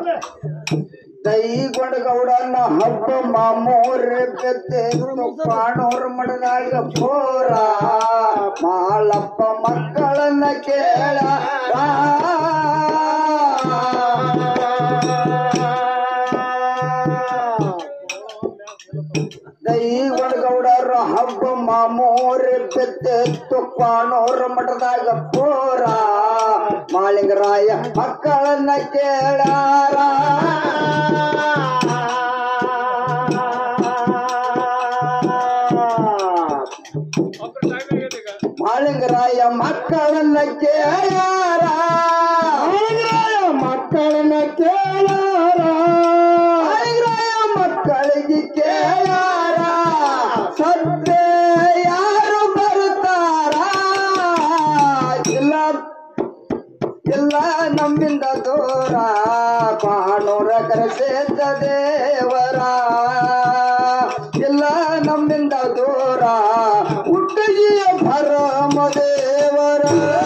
ದೈಗೊಂಡ ಗೌಡನ ಹಬ್ಬ ಮಾಮೂರ್ ಗದ್ದೆ ಕಾಣೋರ್ ಮಡದಾಗ ಪೋರ ಮಾಳಪ್ಪ ಮಕ್ಕಳನ್ನ ಕೇಳ ದೈಗೊಂಡ ಗೌಡರ ಹಬ್ಬ ಮಾಮೂರ್ ಗದ್ದೆ ಕಾಣೋರ್ ಮಠದಾಗ ಪೋರ ಮಾಳಿಂಗರಾಯ ಮಕ್ಕಳನ್ನ ಕೇಳಾರ ಮಾಳಿಂಗರಾಯ ಮಕ್ಕಳನ್ನ ಕೇಳಾರ ಮಾಳಿಂಗರಾಯ ಮಕ್ಕಳನ್ನ ಕೇಳಾರ ಮಾಳಿಂಗರಾಯ ಮಕ್ಕಳಿಗೆ ಕೇಳಾರ ಸದ್ಯ ಯಾರು ಬರ್ತಾರ ಇಲ್ಲ ಇಲ್ಲ ನಮ್ಮಿಂದ ದೂರ ಕಾಣೂರ ಕರೆಸಿದ್ದ ದೇವರ ಇಲ್ಲ ನಮ್ಮಿಂದ ದೂರ ಹುಟ್ಟಿಗೆಯ ಭರಮ ದೇವರ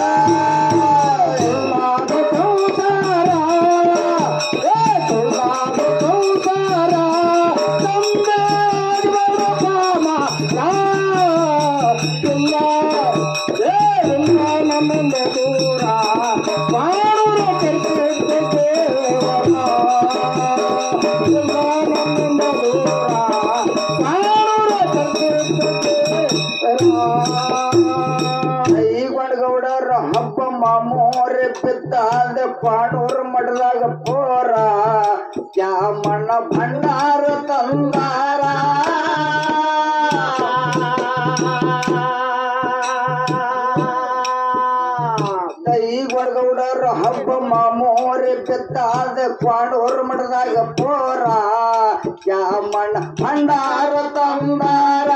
ಇಲ್ಲಾದ ಸಂಸಾರ, ಏ ತುಳಾದ ಸಂಸಾರ, ನಮ್ಮೇಲ್ ಬರಪಾಮ ನಾ. ಇಲ್ಲ, ಏ ಇಲ್ಲ ನಮ್ಮಿಂದ ದೂರ ಕಾಣೂರ ಕರೆಸಿದ್ದ ದೇವರ ಇಲ್ಲ ನಮ್ಮಿಂದ ದೂರ ಕಾಣೂರ ಕರೆಸಿದ್ದ ಐಗೊಂಡಗೌಡರ ಹಬ್ಬ ಮಾಮೋರೆ ಬಿದ್ದಾದ ಪಾಡೂರ್ ಮಡದಾಗ ಪೋರ ಕ್ಯಾಮಣ್ಣ ಭಂಡಾರ ತಂದಾರ ದೈಗೊಡಗೌಡರ ಹಬ್ಬ ಮಾಮೋರೆ ಬಿದ್ದಾದ ಪಾಡೂರ್ ಮಡದಾಗ ಪೋರ ಕ್ಯಾಮಣ್ಣ ಭಂಡಾರ ತಂದಾರ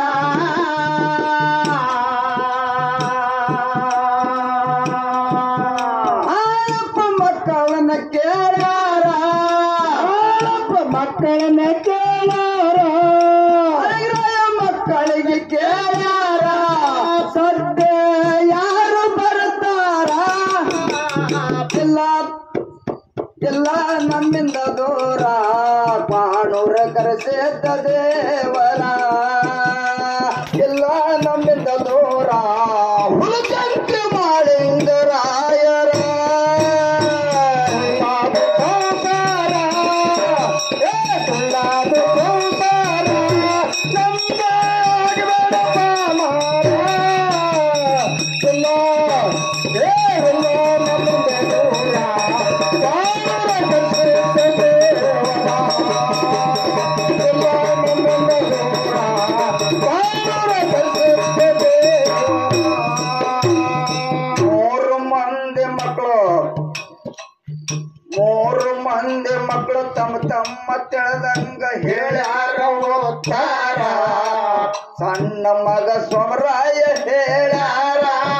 ಹಾಳಪ್ಪ ಮಕ್ಕಳನ್ನ ಕೇಳಾರ ಹಾಳಪ್ಪ ಮಕ್ಕಳನ್ನ ಕೇಳಾರ ಹರಿರಾಯ ಮಕ್ಕಳಿಗೆ ಕೇಳಾರ ಸದ್ಯ ಯಾರು ಬರ್ತಾರ ಇಲ್ಲ ಇಲ್ಲ ನಮ್ಮಿಂದ ದೂರ ಪಾಣೂರ ಕರೆಸಿದ್ದ ದೇವರ ಇಲ್ಲ ನಮ್ಮಿಂದ ದೂರ ಹುಡುಕಂತೆ ಮಾಡಿಂಗರಾಯರ ಸಂಸಾರ, ಏ ಸುಳ್ಳಾದ ಸಂಸಾರ, ನಮ್ದಾಗಿ ಬೇಡಪ್ಪ ಮಾರ. ಇಲ್ಲ, ಏ ಇಲ್ಲ ನಮ್ಮಿಂದ ದೂರ, ಪಾಣೂರ ಕರೆಸಿದ್ದ ದೇವರ. ಇಲ್ಲ ನಮ್ಮಿಂದ ದೂರ, ಪಾಣೂರ ಕರೆಸಿದ್ದ ದೇವರ. ಮೂರು ಮಂದಿ ಮಕ್ಕಳು ಮೂರು ಮಂದಿ ಮಕ್ಕಳು ತಮ್ಮ ತಮ್ಮ ತಿಳಿದಂಗ ಹೇಳ್ಯಾರ ಓದ್ತಾರ ಸಣ್ಣ ಮಗ ಸೋಮರಾಯ ಹೇಳ್ಯಾರ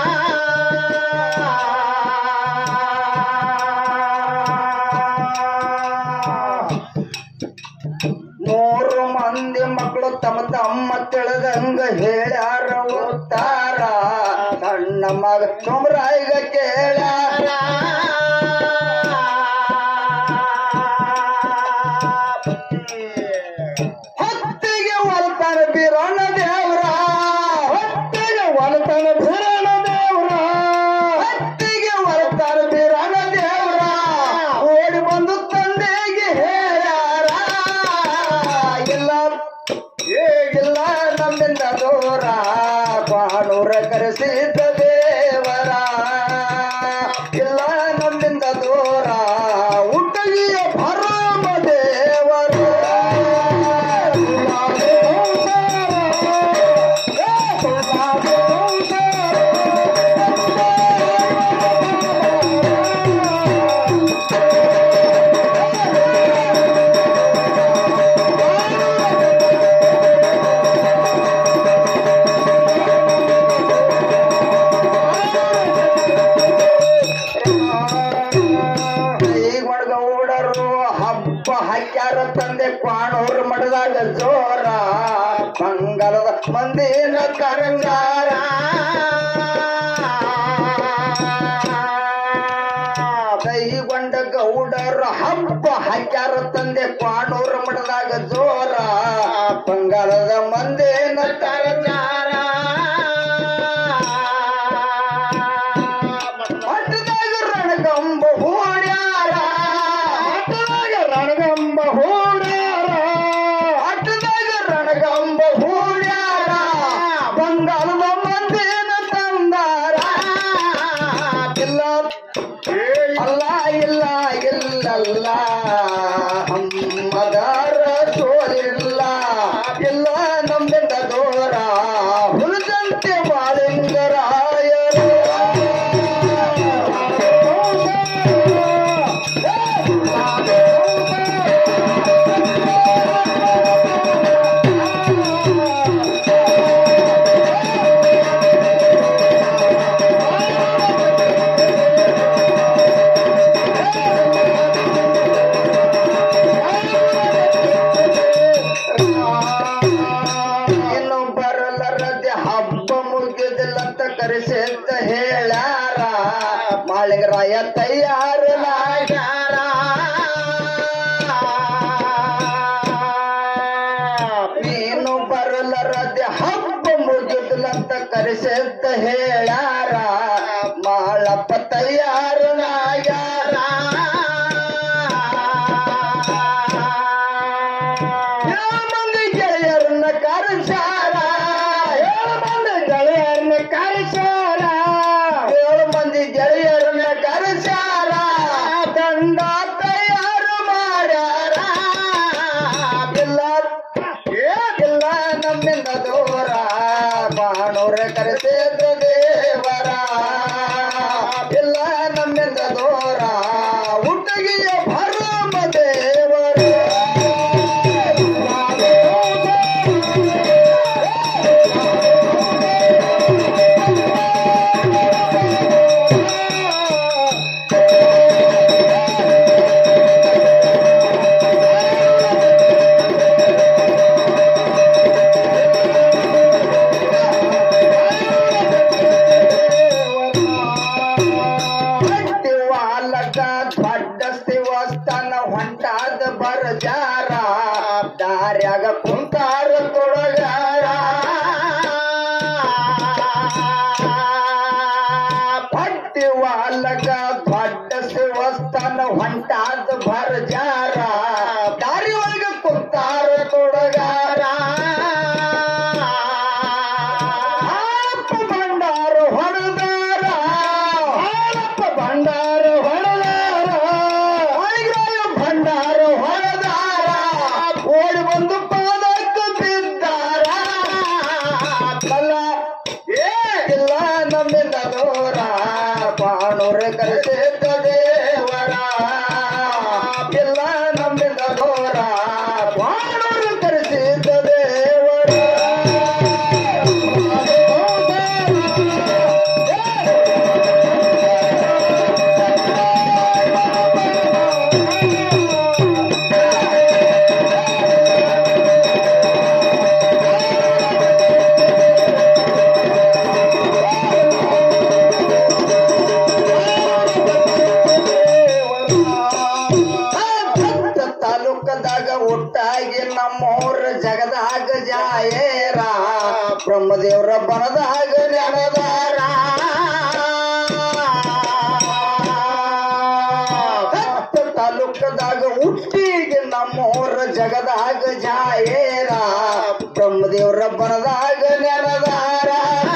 ಮೂರು ಮಂದಿ ಮಕ್ಕಳು ತಮ್ಮ ತಮ್ಮ ತಿಳಿದಂಗ ಹೇಳ್ಯಾರ ಓದ್ತಾರ ಸಣ್ಣ ಮಗ ಸೋಮರಾಯಿಗ ಕೇಳ್ಯಾರ ಹೊತ್ತಿಗೆ ಒಲ್ತಾನ ಬೀರಣ್ಣ ದೇವ್ರ ಹೊತ್ತಿಗೆ ಒಲ್ತಾನ ಬೀರಣ್ಣ ದೇವ್ರ ಹೊತ್ತಿಗೆ ಒಲ್ತಾನ ಬೀರಣ್ಣ ದೇವ್ರ ಓಡಿ ಬಂದು ತಂದೆಗೆ ಹೇಳ್ಯಾರ ಇಲ್ಲ ಏಗಿಲ್ಲ ನಮ್ಮಿಂದ ದೂರ ಕಾಣೂರ ಕರೆಸಿದ್ದ ದೇವರ ಇಲ್ಲ ನಮ್ಮಿಂದ ದೂರ ಹುಟ್ಟಗಿಯ ಭರಮ ದೇವರ ಗೌಡರು ಹಬ್ಬ ಹಾಕ್ಯಾರ ತಂದೆ ಕ್ವಾಣೂರ್ ಮಠದಾಗ ಜೋರ ಮಂಗಲದ ಮಂದಿನ ಕರಂಗಾರ ದೈಗೊಂಡ ಗೌಡರ ಹಬ್ಬ ಹಾಕ್ಯಾರ ತಂದೆ ಕ್ವಾಣೂರ ಮಠದಾಗ ಜೋರ ಬಂಗಾಳದ ಮಂದೇನ ತರಚಾರ ಮಠದಾಗ ರಣಗಂಬ ಹೂಡ್ಯಾರ ಮಠದಾಗ ರಣಗಂಬ ಹೂಡ್ಯಾರ ಮಠದಾಗ ರಣಗಂಬ ಹೂಡ್ಯಾರ ಬಂಗಾಳದ ಮಂದೇನ ತಂದಾರ ಇಲ್ಲ ಅಲ್ಲ ಇಲ್ಲ ಇಲ್ಲಲ್ಲ ಹಮ್ಮದಾರ ಸೋಲಿಲ್ಲ ಇಲ್ಲ ನಮ್ಮಿಂದ ದೂರ ಹುಲಿದಂತೆ ಬಾಳಿಂಗರಾಯರು ಇನ್ನು ಬರಲರದೆ ಹಬ್ಬ ಮುಗಿದಿಲ್ಲ ಅಂತ ಕರೆಸಿ ಅಂತ ಹೇಳ್ಯಾರ ಮಾಳಿಂಗರಾಯ ತಯಾರನಾಗ್ಯಾರ ನೀನು ಬರಲರದೆ ಹಬ್ಬ ಮುಗಿದಿಲ್ಲ ಅಂತ ಕರೆಸಿ ಅಂತ ಹೇಳ್ಯಾರ ಮಾಳಪ್ಪ ತಯಾರನಾಗ್ಯಾರ ಏಳು ಮಂದಿ ಗೆಳೆಯರನ್ನ ಕರೆಸಾರ ಏಳು ಮಂದಿ ಗೆಳೆಯರನ್ನ ಕರೆಸಾರ ಏಳು ಮಂದಿ ಗೆಳೆಯರನ್ನ ಕರೆಸಾರ ದಂಡ ತಯಾರು ಮಾಡ್ಯಾರ ಇಲ್ಲ ಇಲ್ಲ ನಮ್ಮಿಂದ ದೂರ ಬಾಣೂರ ಕರೆಸಿದ ದೇವರ ಇಲ್ಲ ನಮ್ಮಿಂದ ದೂರ ಹುಟ್ಟಗಿಯ ಭರಮ ದೇವರು ವಾಲಕ ದೊಡ್ಡ ದೇವಸ್ಥಾನ ಹೊಂಟಾದ ಬರಜಾರ ದಾರ್ಯಾಗ ಕುಂತಾರ ತೊಡಗಾರ ಭಟ್ಟಿ ವಾಲಕ ದೊಡ್ಡ ದೇವಸ್ಥಾನ ಹೊಂಟಾದ ಬರಜಾರ ದಾರಿ ಒಳಗ ಕುಂತಾರ ತೊಡಗಾರ ಆಪ ಭಂಡಾರ ಹೊಡೆದಾರ ಆಪ ಭಂಡಾರ ಹೊಡೆದಾರ ಒಳಗಾಯ ಭಂಡಾರ ಹೊಡೆದಾರ ಓಡಿ ಬಂದು ಪಾದಕ್ಕೆ ಬಿದ್ದಾರ ಕಲ್ಲ ಏ ಇಲ್ಲ ನಮ್ಮಿಂದ ದೂರ ಬಾಣೂರ ಕರೆಸಿದ್ದ ದೇವರ ಇಲ್ಲ ನಮ್ಮಿಂದ ದೂರ ಬಾಣೂರ ಕರೆಸಿದ್ದ ದೇವರ ತಾಲೂಕದಾಗ ಒಟ್ಟಾಗಿ ನಮ್ಮೂರ ಜಗದಾಗ ಜಾಯೇರ ಬ್ರಹ್ಮದೇವ್ರ ಬನದಾಗ ನೆನದಾರ ಹತ್ತು ತಾಲೂಕದಾಗ ಹುಟ್ಟಿಗೆ ನಮ್ಮೂರ ಜಗದಾಗ ಜಾಯೇರ ಬ್ರಹ್ಮದೇವ್ರ ಬನದಾಗ ನೆನದಾರ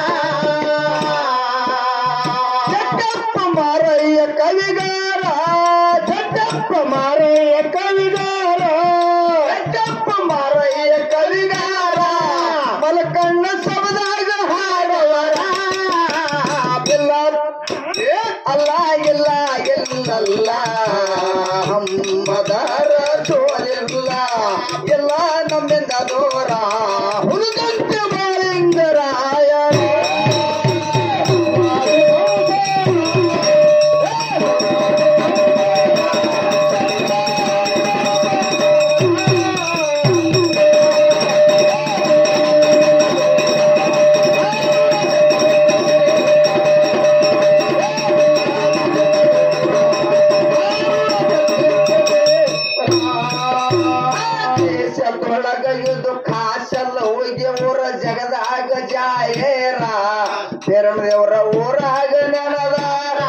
ಜಟ್ಟಪ್ಪ ಮಾರಯ್ಯ ಕವಿಗಾರ ಜಟ್ಟಪ್ಪ ಮಾರಯ್ಯ ಕವಿಗಾರ ಜಟ್ಟಪ್ಪ ಮಾರಯ್ಯ ಕವಿಗಾರ ಮಲಕಣ್ಣ ಸಬದಾಗ ಹಾಡವರ ಬಿಲ್ಲ ಏ ಅಲ್ಲ ಇಲ್ಲ ಇಲ್ಲಲ್ಲ ಹಮ್ಮದಾರ ಚೋರಿಲ್ಲ ಎಲ್ಲ ನಮ್ಮಿಂದ ದೂರ ಹುಡುಗಂತೆ ಬಾಳಿಂಗರಾಯ ಬೇರಣ ದೇವರ ಊರಾಗ ನೆನದಾರ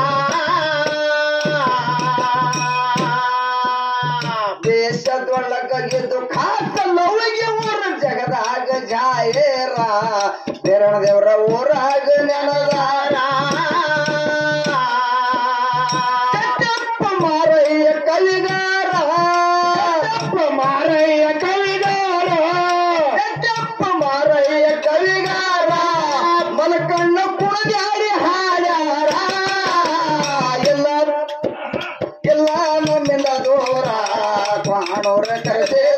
ದೇಶದೊಳಗಿದ್ದು ಖಾಸ ಲವ್ಗೆ ಊರ ಜಗದಾಗ ಜಾಯೇರ ಬೇರಣ ದೇವರ ಊರಾಗ ನೆನದಾರ ಕಟ್ಟಪ್ಪ ಮಾರಯ್ಯ ಕವಿಗಾರ ಕಟ್ಟಪ್ಪ ಮಾರಯ್ಯ ಕವಿಗಾರ ಕಟ್ಟಪ್ಪ ಮಾರಯ್ಯ ಕವಿಗಾರ ಮಲಕಣ್ಣ ಕುಣದ್ಯಾಡಿ ಹಾಡ್ಯಾರ ಎಲ್ಲ ಎಲ್ಲ ನಮ್ಮಿಂದ ದೂರ ಕಾಣೋರ ಕರೆಸೇ